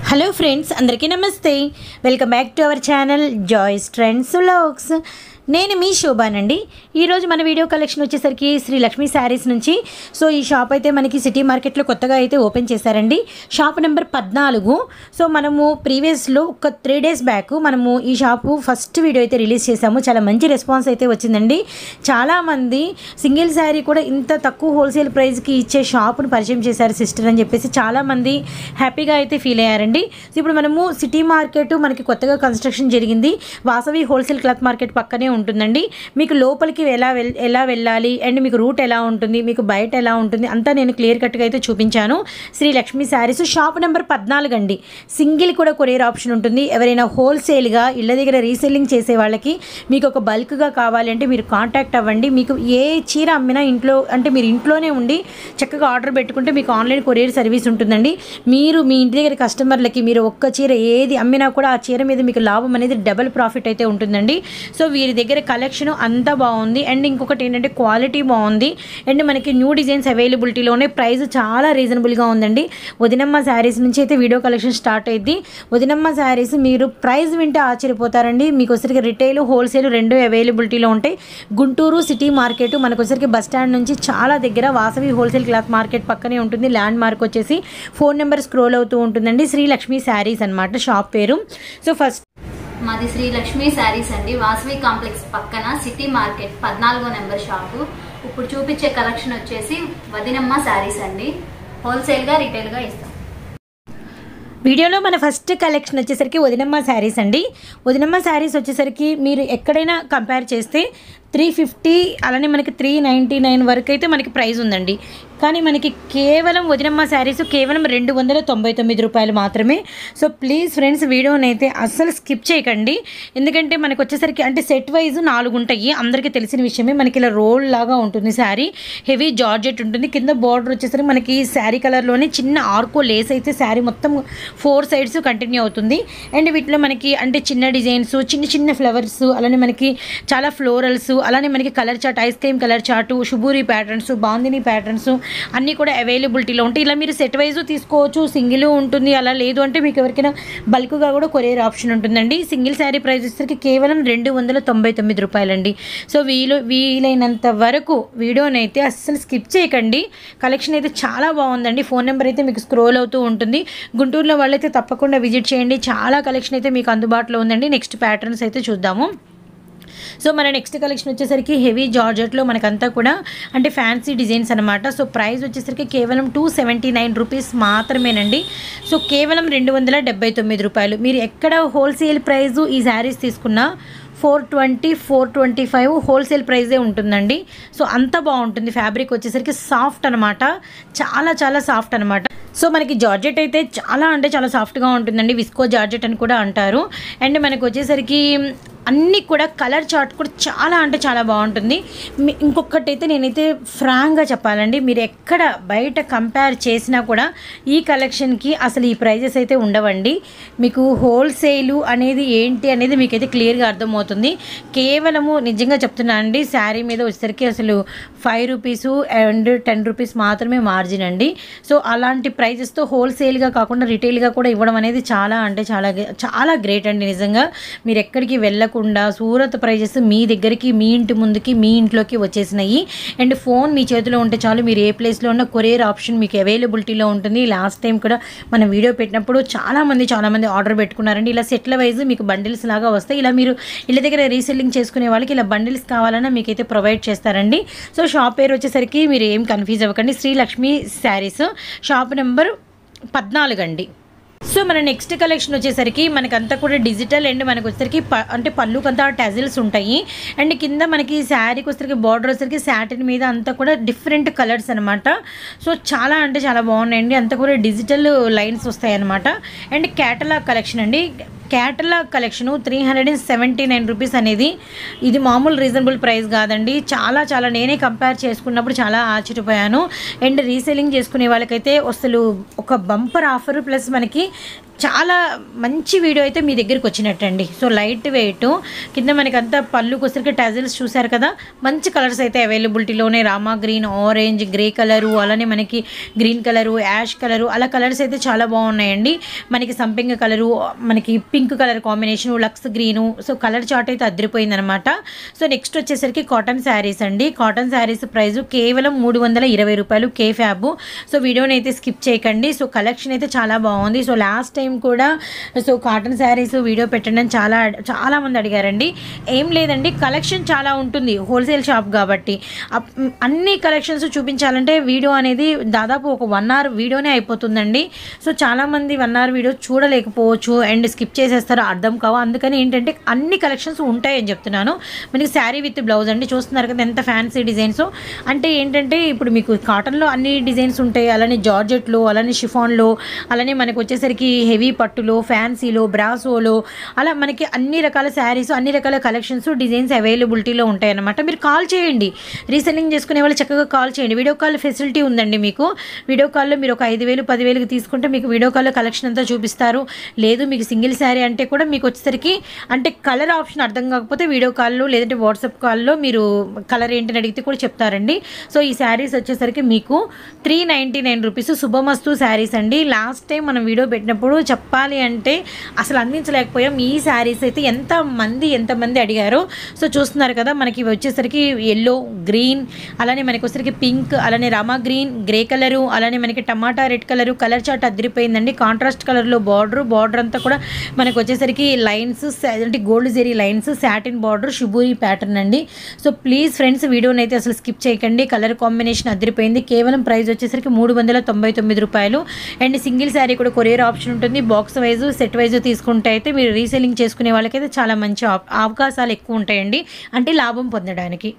hello friends అందరికీ నమస్తే welcome back to our channel Joys Trends Vlogs నేను మీ శోభానండి ఈరోజు మన వీడియో కలెక్షన్ వచ్చేసరికి శ్రీ లక్ష్మీ శారీస్ నుంచి సో ఈ షాప్ అయితే మనకి సిటీ మార్కెట్లో కొత్తగా అయితే ఓపెన్ చేశారండి షాప్ నెంబర్ పద్నాలుగు సో మనము ప్రీవియస్లో ఒక త్రీ డేస్ బ్యాక్ మనము ఈ షాపు ఫస్ట్ వీడియో అయితే రిలీజ్ చేశాము చాలా మంచి రెస్పాన్స్ అయితే వచ్చిందండి చాలామంది సింగిల్ శారీ కూడా ఇంత తక్కువ హోల్సేల్ ప్రైస్కి ఇచ్చే షాపును పరిచయం చేశారు సిస్టర్ అని చెప్పేసి చాలామంది హ్యాపీగా అయితే ఫీల్ అయ్యారండి సో ఇప్పుడు మనము సిటీ మార్కెట్ మనకి కొత్తగా కన్స్ట్రక్షన్ జరిగింది వాసవి హోల్సేల్ క్లాత్ మార్కెట్ పక్కనే ఉంటుందండి మీకు లోపలికి ఎలా వెల్ ఎలా వెళ్ళాలి అండ్ మీకు రూట్ ఎలా ఉంటుంది మీకు బయట ఎలా ఉంటుంది అంతా నేను క్లియర్ కట్గా అయితే చూపించాను Shri Lakshmi sarees shop number పద్నాలుగు అండి సింగిల్ కూడా కొరియర్ ఆప్షన్ ఉంటుంది ఎవరైనా హోల్సేల్గా ఇళ్ళ దగ్గర రీసెల్లింగ్ చేసే వాళ్ళకి మీకు ఒక బల్క్గా కావాలి అంటే మీరు కాంటాక్ట్ అవ్వండి మీకు ఏ చీర అమ్మినా ఇంట్లో అంటే మీరు ఇంట్లోనే ఉండి చక్కగా ఆర్డర్ పెట్టుకుంటే మీకు ఆన్లైన్ కొరియర్ సర్వీస్ ఉంటుందండి మీరు మీ ఇంటి దగ్గర కస్టమర్లకి మీరు ఒక్క చీర ఏది అమ్మినా కూడా ఆ చీర మీద మీకు లాభం అనేది డబుల్ ప్రాఫిట్ అయితే ఉంటుందండి సో వీరి దగ్గర కలెక్షన్ అంతా బాగుంది అండ్ ఇంకొకటి ఏంటంటే క్వాలిటీ బాగుంది అండ్ మనకి న్యూ డిజైన్స్ అవైలబిలిటీలోనే ప్రైస్ చాలా రీజనబుల్గా ఉందండి వదినమ్మ శారీస్ నుంచి అయితే వీడియో కలెక్షన్ స్టార్ట్ అయింది వదినమ్మ శారీస్ మీరు ప్రైస్ వింటే ఆశ్చర్యపోతారండి మీకు వచ్చరికి రిటైల్ హోల్సేల్ రెండు అవైలబిలిటీలో ఉంటాయి గుంటూరు సిటీ మార్కెట్ మనకు వచ్చరికి బస్ స్టాండ్ నుంచి చాలా దగ్గర వాసవి హోల్సేల్ క్లాత్ మార్కెట్ పక్కనే ఉంటుంది ల్యాండ్ మార్క్ వచ్చేసి ఫోన్ నెంబర్ స్క్రోల్ అవుతూ ఉంటుందండి శ్రీ లక్ష్మీ శారీస్ అనమాట షాప్ పేరు సో ఫస్ట్ మాది శ్రీ లక్ష్మీ శారీస్ అండి వాసవి కాంప్లెక్స్ పక్కన సిటీ మార్కెట్ పద్నాలుగో నెంబర్ షాపు ఇప్పుడు చూపించే కలెక్షన్ వచ్చేసి వదినమ్మ శారీస్ అండి హోల్సేల్ గా రిటైల్ గా ఇస్తాం వీడియోలో మన ఫస్ట్ కలెక్షన్ వచ్చేసరికి వదినమ్మ శారీస్ అండి వదినమ్మ శారీస్ వచ్చేసరికి మీరు ఎక్కడైనా కంపేర్ చేస్తే త్రీ ఫిఫ్టీ అలానే మనకి త్రీ నైంటీ నైన్ వరకు అయితే మనకి ప్రైస్ ఉందండి కానీ మనకి కేవలం వదినమ్మ శారీస్ కేవలం రెండు వందల తొంభై తొమ్మిది రూపాయలు మాత్రమే సో ప్లీజ్ ఫ్రెండ్స్ వీడియోని అయితే అస్సలు స్కిప్ చేయకండి ఎందుకంటే మనకు వచ్చేసరికి అంటే సెట్ వైజ్ నాలుగు ఉంటాయి అందరికీ తెలిసిన విషయమే మనకి ఇలా రోల్ లాగా ఉంటుంది శారీ హెవీ జార్జెట్ ఉంటుంది కింద బార్డర్ వచ్చేసరికి మనకి శారీ కలర్లోనే చిన్న ఆర్కో లేస్ అయితే శారీ మొత్తం ఫోర్ సైడ్స్ కంటిన్యూ అవుతుంది అండ్ వీటిలో మనకి అంటే చిన్న డిజైన్స్ చిన్న చిన్న ఫ్లవర్స్ అలానే మనకి చాలా ఫ్లోరల్స్ అలానే మనకి colour chart ice cream colour chart shibori patterns bandhani patterns అన్నీ కూడా అవైలబిలిటీలో ఉంటాయి ఇలా మీరు సెట్ వైజ్ తీసుకోవచ్చు సింగిల్ ఉంటుంది అలా లేదు అంటే మీకు ఎవరికైనా బల్క్గా కూడా కొరియర్ ఆప్షన్ ఉంటుందండి సింగిల్ శారీ ప్రైస్ వచ్చేసరికి కేవలం రెండు వందల తొంభై తొమ్మిది రూపాయలండి సో వీలు వీలైనంత వరకు వీడియోని అయితే అస్సలు స్కిప్ చేయకండి కలెక్షన్ అయితే చాలా బాగుందండి ఫోన్ నెంబర్ అయితే మీకు స్క్రోల్ అవుతూ ఉంటుంది గుంటూరులో వాళ్ళైతే తప్పకుండా విజిట్ చేయండి చాలా కలెక్షన్ అయితే మీకు అందుబాటులో ఉందండి నెక్స్ట్ ప్యాటర్న్స్ అయితే చూద్దాము సో మన నెక్స్ట్ కలెక్షన్ వచ్చేసరికి హెవీ జార్జెట్లో మనకంతా కూడా అంటే ఫ్యాన్సీ డిజైన్స్ అనమాట సో ప్రైస్ వచ్చేసరికి కేవలం టూ సెవెంటీ నైన్ రూపీస్ మాత్రమేనండి సో కేవలం రెండు వందల డెబ్బై తొమ్మిది రూపాయలు మీరు ఎక్కడ హోల్సేల్ ప్రైస్ ఈ శారీస్ తీసుకున్నా four twenty four twenty five wholesale ప్రైజే ఉంటుందండి సో అంత బాగుంటుంది ఫ్యాబ్రిక్ వచ్చేసరికి సాఫ్ట్ అనమాట చాలా చాలా సాఫ్ట్ అనమాట సో మనకి జార్జెట్ అయితే చాలా అంటే చాలా సాఫ్ట్గా ఉంటుందండి విస్కో జార్జెట్ అని కూడా అంటారు అండ్ మనకు వచ్చేసరికి అన్నీ కూడా కలర్ చార్ట్ కూడా చాలా అంటే చాలా బాగుంటుంది మీ- ఇంకొకటి అయితే నేనైతే ఫ్రాంక్గా చెప్పాలండి మీరు ఎక్కడ బయట కంపేర్ చేసినా కూడా ఈ కలెక్షన్కి అసలు ఈ ప్రైజెస్ అయితే ఉండవండి మీకు హోల్సేలు అనేది ఏంటి అనేది మీకైతే క్లియర్గా అర్థమవుతుంది కేవలము నిజంగా చెప్తున్నా అండి శారీ మీద వచ్చేసరికి అసలు five rupees and ten rupees మాత్రమే మార్జిన్ అండి సో అలాంటి ప్రైజెస్తో హోల్సేల్గా కాకుండా రిటైల్గా కూడా ఇవ్వడం అనేది చాలా అంటే చాలా గ్రే- చాలా గ్రేట్ అండి నిజంగా మీరు ఎక్కడికి వెళ్ళకుండా సూరత్ ప్రైజెస్ మీ దగ్గరికి మీ ఇంటి ముందుకి మీ ఇంట్లోకి వచ్చేసినాయి అండ్ ఫోన్ మీ చేతిలో ఉంటే చాలు మీరు ఏ ప్లేస్లో ఉన్న కొరియర్ ఆప్షన్ మీకు అవైలబిలిటీలో ఉంటుంది లాస్ట్ టైం కూడా మనం వీడియో పెట్టినప్పుడు చాలామంది చాలామంది ఆర్డర్ పెట్టుకున్నారండి ఇలా సెట్ల వైజ్ మీకు బండిల్స్ లాగా వస్తాయి ఇలా మీరు ఇళ్ళ దగ్గర రీసెల్లింగ్ చేసుకునే వాళ్ళకి ఇలా బండిల్స్ కావాలన్నా మీకైతే ప్రొవైడ్ చేస్తారండి సో షాప్ పేరు వచ్చేసరికి మీరు ఏం కన్ఫ్యూజ్ అవ్వకండి శ్రీలక్ష్మి శారీస్ షాప్ నెంబర్ పద్నాలుగు అండి సో మన నెక్స్ట్ కలెక్షన్ వచ్చేసరికి మనకంతా కూడా డిజిటల్ అండ్ మనకు వచ్చేసరికి ప అంటే పళ్ళుకంతా టజిల్స్ ఉంటాయి అండ్ కింద మనకి శారీకి వచ్చేసరికి బార్డర్ వచ్చేసరికి శాటిన్ మీద అంతా కూడా డిఫరెంట్ కలర్స్ అనమాట సో చాలా అంటే చాలా బాగున్నాయండి అంతా కూడా డిజిటల్ లైన్స్ వస్తాయి అనమాట అండ్ క్యాటలాగ్ కలెక్షన్ అండి catalogue collection three hundred and seventy nine rupees అనేది ఇది మామూలు రీజనబుల్ ప్రైస్ కాదండి చాలా చాలా నేనే కంపేర్ చేసుకున్నప్పుడు చాలా ఆశ్చర్యపోయాను అండ్ రీసేలింగ్ చేసుకునే వాళ్ళకైతే అసలు ఒక బంపర్ ఆఫర్ ప్లస్ మనకి చాలా మంచి వీడియో అయితే మీ దగ్గరికి వచ్చినట్టండి సో లైట్ వెయిట్ కింద మనకి అంతా పళ్ళుకి వచ్చరికి టజిల్స్ చూసారు కదా మంచి కలర్స్ అయితే అవైలబిలిటీలోనే Rama green orange grey colour అలానే మనకి గ్రీన్ కలరు యాష్ కలరు అలా కలర్స్ అయితే చాలా బాగున్నాయండి మనకి సంపింగ కలరు మనకి పింక్ కలర్ కాంబినేషన్ లక్స్ గ్రీను సో కలర్ చార్ట్ అయితే అదిరిపోయిందనమాట సో నెక్స్ట్ వచ్చేసరికి కాటన్ శారీస్ అండి కాటన్ శారీస్ ప్రైస్ కేవలం మూడు వందల ఇరవై రూపాయలు కే ఫ్యాబ్ సో వీడియోని అయితే స్కిప్ చేయకండి సో కలెక్షన్ అయితే చాలా బాగుంది సో లాస్ట్ టైం కూడా సో కాటన్ శారీస్ వీడియో పెట్టండి అని చాలా చాలా మంది అడిగారండి ఏం లేదండి కలెక్షన్ చాలా ఉంటుంది హోల్సేల్ షాప్ కాబట్టి అప్- అన్ని కలెక్షన్స్ చూపించాలంటే వీడియో అనేది దాదాపు ఒక వన్ అవర్ వీడియోనే అయిపోతుందండి సో చాలామంది వన్ అవర్ వీడియో చూడలేకపోవచ్చు అండ్ స్కిప్ చేసేస్తారు అర్థం కావు అందుకని ఏంటంటే అన్ని కలెక్షన్స్ ఉంటాయని చెప్తున్నాను మనకి శారీ విత్ బ్లౌజ్ అండి చూస్తున్నారు కదా ఎంత ఫ్యాన్సీ డిజైన్స్ అంటే ఏంటంటే ఇప్పుడు మీకు కాటన్లో అన్ని డిజైన్స్ ఉంటాయి అలానే జార్జెట్లో అలానే షిఫాన్లో అలానే మనకు వచ్చేసరికి హెవీ పట్టులో ఫ్యాన్సీలో బ్రాసోలో అలా మనకి అన్ని రకాల శారీస్ అన్ని రకాల కలెక్షన్స్ డిజైన్స్ అవైలబిలిటీలో ఉంటాయి అన్నమాట మీరు కాల్ చేయండి రీసెల్లింగ్ చేసుకునే వాళ్ళు చక్కగా కాల్ చేయండి వీడియో కాల్ ఫెసిలిటీ ఉందండి మీకు వీడియో కాల్లో మీరు ఒక ఐదు వేలు పదివేలకు తీసుకుంటే మీకు వీడియో కాల్లో కలెక్షన్ అంతా చూపిస్తారు లేదు మీకు సింగిల్ శారీ అంటే కూడా మీకు వచ్చేసరికి అంటే కలర్ ఆప్షన్ అర్థం కాకపోతే వీడియో కాల్లో లేదంటే వాట్సాప్ కాల్లో మీరు కలర్ ఏంటని అడిగితే కూడా చెప్తారండి సో ఈ శారీస్ వచ్చేసరికి మీకు త్రీ నైంటీ నైన్ రూపీస్ శుభమస్తు శారీస్ అండి లాస్ట్ టైం మనం వీడియో పెట్టినప్పుడు చెప్పాలి అంటే అసలు అందించలేకపోయాం ఈ శారీస్ అయితే ఎంత మంది ఎంతమంది అడిగారో సో చూస్తున్నారు కదా మనకి ఇవి వచ్చేసరికి ఎల్లో గ్రీన్ అలానే మనకి వచ్చేసరికి పింక్ అలానే రామా గ్రీన్ గ్రే కలరు అలానే మనకి tomato red colour colour chart అదిరిపోయిందండి కాంట్రాస్ట్ కలర్లో బార్డర్ బార్డర్ అంతా కూడా మనకు వచ్చేసరికి లైన్స్ అంటే gold zari lines satin border shibori pattern అండి సో ప్లీజ్ ఫ్రెండ్స్ వీడియోని అయితే అసలు స్కిప్ చేయకండి కలర్ కాంబినేషన్ అదిరిపోయింది కేవలం ప్రైస్ వచ్చేసరికి మూడు వందల తొంభై తొమ్మిది రూపాయలు అండ్ సింగిల్ శారీ కూడా కొరియర్ ఆప్షన్ ఉంటుంది బాక్స్ వైజ్ సెట్ వైజ్ తీసుకుంటే అయితే మీరు రీసేలింగ్ చేసుకునే వాళ్ళకైతే చాలా మంచి ఆప్- అవకాశాలు ఎక్కువ ఉంటాయండి అంటే లాభం పొందడానికి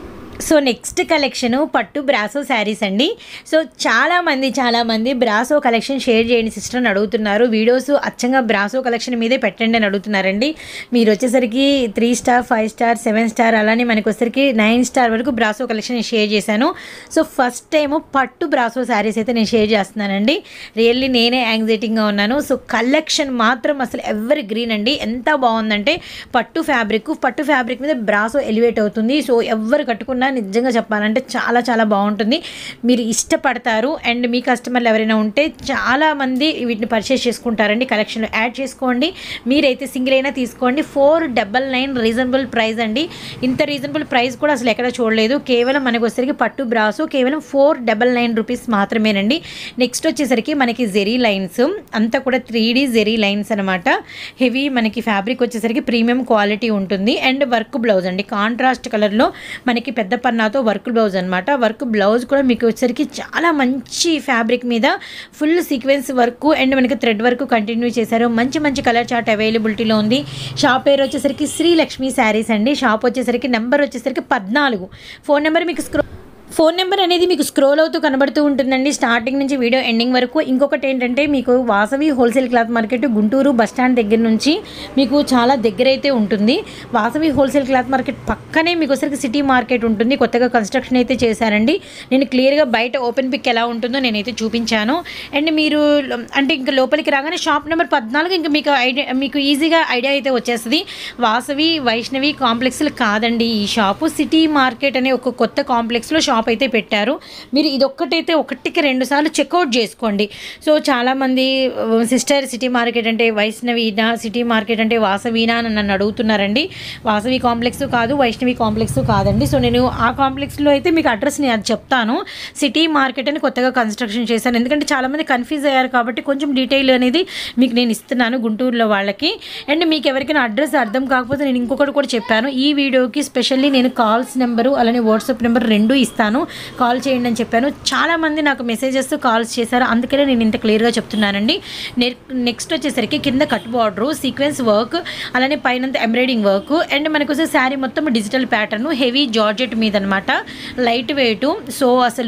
సో నెక్స్ట్ కలెక్షన్ పట్టు బ్రాసో శారీస్ అండి సో చాలామంది చాలామంది బ్రాసో కలెక్షన్ షేర్ చేయండి సిస్టర్ అని అడుగుతున్నారు వీడియోస్ అచ్చంగా బ్రాసో కలెక్షన్ మీదే పెట్టండి అని అడుగుతున్నారండి మీరు వచ్చేసరికి three star five star seven star అలానే మనకి వచ్చేసరికి నైన్ స్టార్ వరకు బ్రాసో కలెక్షన్ నేను షేర్ చేశాను సో ఫస్ట్ టైం పట్టు బ్రాసో శారీస్ అయితే నేను షేర్ చేస్తున్నానండి రియల్లీ నేనే యాంగ్జైటింగ్గా ఉన్నాను సో కలెక్షన్ మాత్రం అసలు ఎవరి గ్రీన్ అండి ఎంత బాగుందంటే పట్టు ఫ్యాబ్రిక్ పట్టు ఫ్యాబ్రిక్ మీద బ్రాసో ఎలివేట్ అవుతుంది సో ఎవరు కట్టుకున్నా నిజంగా చెప్పాలంటే చాలా చాలా బాగుంటుంది మీరు ఇష్టపడతారు అండ్ మీ కస్టమర్లు ఎవరైనా ఉంటే చాలా మంది వీటిని పర్చేస్ చేసుకుంటారండి కలెక్షన్లో యాడ్ చేసుకోండి మీరైతే సింగిల్ అయినా తీసుకోండి four double nine reasonable price అండి ఇంత రీజనబుల్ ప్రైస్ కూడా అసలు ఎక్కడ చూడలేదు కేవలం మనకు వచ్చేసరికి పట్టు బ్రాసు కేవలం ఫోర్ డబల్ నైన్ రూపీస్ మాత్రమేనండి నెక్స్ట్ వచ్చేసరికి మనకి జెరీ లైన్స్ అంతా కూడా త్రీ డీ జెరీ లైన్స్ అనమాట హెవీ మనకి ఫ్యాబ్రిక్ వచ్చేసరికి ప్రీమియం క్వాలిటీ ఉంటుంది అండ్ వర్క్ బ్లౌజ్ అండి కాంట్రాస్ట్ కలర్లో మనకి పెద్ద పన్నాతో వర్క్ బ్లౌజ్ అనమాట వర్క్ బ్లౌజ్ కూడా మీకు వచ్చేసరికి చాలా మంచి ఫ్యాబ్రిక్ మీద ఫుల్ సీక్వెన్స్ వర్క్ అండ్ మనకి థ్రెడ్ వర్క్ కంటిన్యూ చేశారు మంచి మంచి కలర్ చార్ట్ అవైలబిలిటీలో ఉంది షాప్ పేరు వచ్చేసరికి శ్రీ లక్ష్మి శారీస్ అండి షాప్ వచ్చేసరికి నెంబర్ వచ్చేసరికి పద్నాలుగు ఫోన్ నెంబర్ మీకు స్క్రో ఫోన్ నెంబర్ అనేది మీకు స్క్రోల్ అవుతూ కనబడుతూ ఉంటుందండి స్టార్టింగ్ నుంచి వీడియో ఎండింగ్ వరకు ఇంకొకటి ఏంటంటే మీకు Vasavi wholesale cloth market Guntur bus stand దగ్గర నుంచి మీకు చాలా దగ్గర అయితే ఉంటుంది వాసవి హోల్సేల్ క్లాత్ మార్కెట్ పక్కనే మీకు వచ్చరికి సిటీ మార్కెట్ ఉంటుంది కొత్తగా కన్స్ట్రక్షన్ అయితే చేశారండి నేను క్లియర్గా బయట ఓపెన్ పిక్ ఎలా ఉంటుందో నేనైతే చూపించాను అండ్ మీరు అంటే ఇంకా లోపలికి రాగానే షాప్ నెంబర్ పద్నాలుగు ఇంకా మీకు ఐడియా మీకు ఈజీగా ఐడియా అయితే వచ్చేస్తుంది వాసవి వైష్ణవి కాంప్లెక్స్లు కాదండి ఈ షాపు సిటీ మార్కెట్ అనే ఒక కొత్త కాంప్లెక్స్లో షాప్ అయితే పెట్టారు మీరు ఇదొక్కటైతే ఒకటికి రెండు సార్లు చెక్అవుట్ చేసుకోండి సో చాలామంది సిస్టర్ సిటీ మార్కెట్ అంటే వైష్ణవీనా సిటీ మార్కెట్ అంటే వాసవీనా అని నన్ను అడుగుతున్నారండి వాసవి కాంప్లెక్స్ కాదు వైష్ణవి కాంప్లెక్స్ కాదండి సో నేను ఆ కాంప్లెక్స్లో అయితే మీకు అడ్రస్ నేను అది చెప్తాను సిటీ మార్కెట్ అని కొత్తగా కన్స్ట్రక్షన్ చేశాను ఎందుకంటే చాలామంది కన్ఫ్యూజ్ అయ్యారు కాబట్టి కొంచెం డీటెయిల్ అనేది మీకు నేను ఇస్తున్నాను గుంటూరులో వాళ్ళకి అండ్ మీకు ఎవరికైనా అడ్రస్ అర్థం కాకపోతే నేను ఇంకొకటి కూడా చెప్పాను ఈ వీడియోకి స్పెషల్లీ నేను కాల్స్ నెంబరు అలానే వాట్సాప్ నెంబర్ రెండు ఇస్తాను కాల్ చేయండి అని చెప్పాను చాలామంది నాకు మెసేజెస్ కాల్స్ చేశారు అందుకనే నేను ఇంత క్లియర్గా చెప్తున్నానండి నెక్స్ట్ వచ్చేసరికి కింద కట్ బార్డరు సీక్వెన్స్ వర్క్ అలానే పైన ఎంబ్రాయిడింగ్ వర్క్ అండ్ మనకు వచ్చే శారీ మొత్తం డిజిటల్ ప్యాటర్న్ హెవీ జార్జెట్ మీద అనమాట లైట్ వెయిట్ సో అసలు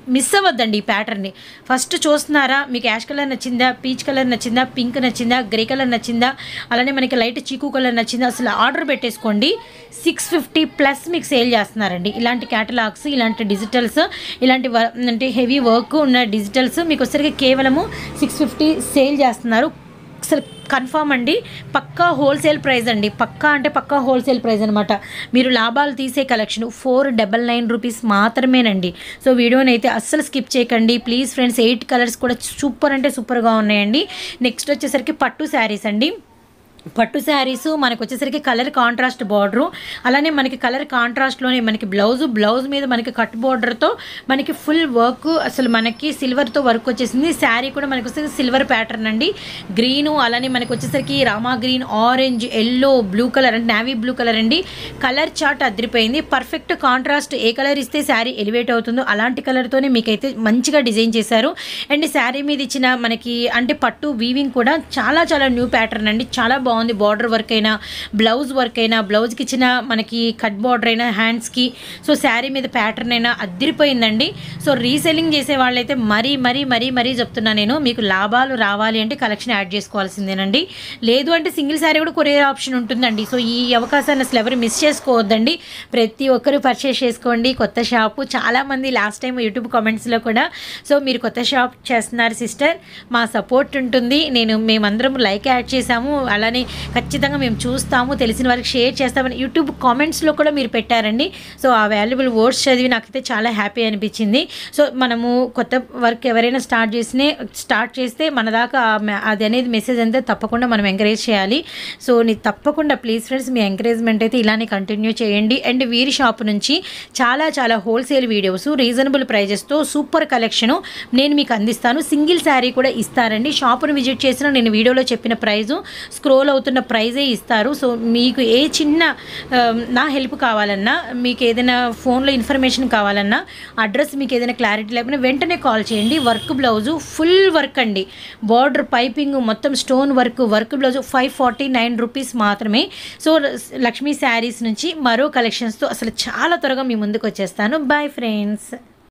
మిస్ అవ్వద్దండి ఈ ప్యాటర్న్ని ఫస్ట్ చూస్తున్నారా మీకు యాష్ కలర్ నచ్చిందా పీచ్ కలర్ నచ్చిందా పింక్ నచ్చిందా గ్రే కలర్ నచ్చిందా అలానే మనకి లైట్ చీకు కలర్ నచ్చిందా అసలు ఆర్డర్ పెట్టేసుకోండి సిక్స్ ఫిఫ్టీ ప్లస్ మీకు సేల్ చేస్తున్నారండి ఇలాంటి క్యాటలాగ్స్ ఇలాంటి డిజిటల్స్ ఇలాంటి వ- అంటే హెవీ వర్క్ ఉన్న డిజిటల్స్ మీకు వచ్చరికి కేవలము సిక్స్ ఫిఫ్టీ సేల్ చేస్తున్నారు అసలు కన్ఫామ్ అండి పక్కా హోల్సేల్ ప్రైస్ అండి పక్కా అంటే పక్కా హోల్సేల్ ప్రైస్ అనమాట మీరు లాభాలు తీసే collection four double nine rupees మాత్రమేనండి సో వీడియోని అయితే అస్సలు స్కిప్ చేయకండి ప్లీజ్ ఫ్రెండ్స్ ఎయిట్ కలర్స్ కూడా సూపర్ అంటే సూపర్గా ఉన్నాయండి నెక్స్ట్ వచ్చేసరికి పట్టు శారీస్ అండి పట్టు శారీస్ మనకు వచ్చేసరికి కలర్ కాంట్రాస్ట్ బార్డరు అలానే మనకి కలర్ కాంట్రాస్ట్లోనే మనకి బ్లౌజ్ బ్లౌజ్ మీద మనకి కట్ బార్డర్తో మనకి ఫుల్ వర్క్ అసలు మనకి సిల్వర్తో వర్క్ వచ్చేసింది శారీ కూడా మనకి వచ్చేసరికి సిల్వర్ ప్యాటర్న్ అండి గ్రీను అలానే మనకి వచ్చేసరికి Rama green orange yellow blue colour అంటే నావీ బ్లూ కలర్ అండి కలర్ చార్ట్ అదిరిపోయింది పర్ఫెక్ట్ కాంట్రాస్ట్ ఏ కలర్ ఇస్తే శారీ ఎలివేట్ అవుతుందో అలాంటి కలర్తోనే మీకైతే మంచిగా డిజైన్ చేశారు అండ్ శారీ మీద ఇచ్చిన మనకి అంటే పట్టు వీవింగ్ కూడా చాలా చాలా న్యూ ప్యాటర్న్ అండి చాలా బాగుంది బార్డర్ వర్క్ అయినా బ్లౌజ్ వర్క్ అయినా బ్లౌజ్కి ఇచ్చిన మనకి కట్ బార్డర్ అయినా హ్యాండ్స్కి సో శారీ మీద ప్యాటర్న్ అయినా అద్దరిపోయిందండి సో రీసెల్లింగ్ చేసే వాళ్ళైతే మరీ మరీ మరీ మరీ చెప్తున్నా నేను మీకు లాభాలు రావాలి అంటే కలెక్షన్ యాడ్ చేసుకోవాల్సిందేనండి లేదు అంటే సింగిల్ శారీ కూడా కొరియర్ ఆప్షన్ ఉంటుందండి సో ఈ అవకాశాన్ని అసలు ఎవరు మిస్ చేసుకోవద్దండి ప్రతి ఒక్కరు పర్చేస్ చేసుకోండి కొత్త షాపు చాలామంది లాస్ట్ టైం యూట్యూబ్ కామెంట్స్లో కూడా సో మీరు కొత్త షాప్ చేస్తున్నారు సిస్టర్ మా సపోర్ట్ ఉంటుంది నేను మేమందరం లైక్ యాడ్ చేసాము అలానే ఖచ్చితంగా మేము చూస్తాము తెలిసిన వారికి షేర్ చేస్తామని యూట్యూబ్ కామెంట్స్లో కూడా మీరు పెట్టారండి సో ఆ వాల్యుబుల్ వర్డ్స్ చదివి నాకైతే చాలా హ్యాపీ అనిపించింది సో మనము కొత్త వర్క్ ఎవరైనా స్టార్ట్ చేసినే స్టార్ట్ చేస్తే మన దాకా ఆ మ- అది అనేది మెసేజ్ అంతా తప్పకుండా మనం ఎంకరేజ్ చేయాలి సో నీ తప్పకుండా ప్లీజ్ ఫ్రెండ్స్ మీ ఎంకరేజ్మెంట్ అయితే ఇలానే కంటిన్యూ చేయండి అండ్ వీరి షాప్ నుంచి చాలా చాలా హోల్సేల్ వీడియోస్ రీజనబుల్ ప్రైజెస్తో సూపర్ కలెక్షను నేను మీకు అందిస్తాను సింగిల్ శారీ కూడా ఇస్తారండి షాపును విజిట్ చేసిన నేను వీడియోలో చెప్పిన ప్రైజు స్క్రోల్ అవుతున్న ప్రైజే ఇస్తారు సో మీకు ఏ చిన్న ఆ, నా హెల్ప్ కావాలన్నా మీకు ఏదైనా ఫోన్లో ఇన్ఫర్మేషన్ కావాలన్నా అడ్రస్ మీకు ఏదైనా క్లారిటీ లేకపోయినా వెంటనే కాల్ చేయండి వర్క్ బ్లౌజు ఫుల్ వర్క్ అండి బార్డర్ పైపింగ్ మొత్తం stone work work blouse five forty nine rupees మాత్రమే సో లక్ష్మీ శారీస్ నుంచి మరో కలెక్షన్స్తో అసలు చాలా త్వరగా మీ ముందుకు వచ్చేస్తాను బాయ్ ఫ్రెండ్స్